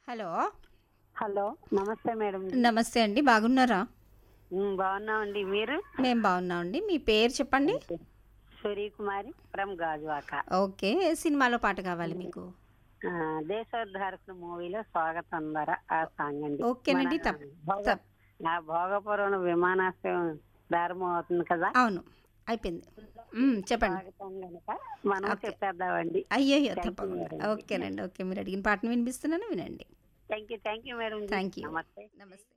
Hello hello నమస్తే madam నమస్తే అండి బాగున్నారా ఉమ్, బాగున్నామండి మీరు మేము బాగున్నామండి మీ పేరు చెప్పండి సూర్యకుమారి ఫ్రమ్ గాజువాక ఓకే ఏ సినిమాలో పాట కావాలి మీకు ఆ, దేశోద్ధారకుడు మూవీలో స్వాగతం ధర ఆ సాంగ్ అండి ఓకేనండి, మన తప్- భోగ- తప్- ఆ భోగపురం విమానాశ్రయం ప్రారంభం అవుతుంది కదా అవును అయిపోయింది మ్, చెప్పండి స్వాగతం కనుక మనం ఓకే. చెప్పేద్దామండి అయ్యయ్యో Thank you, తప్పకుండా madam. ఓకేనండి ఓకే మీరు అడిగిన పాటను వినిపిస్తున్నాను వినండి thank you thank you madam thank you నమస్తే నమస్తే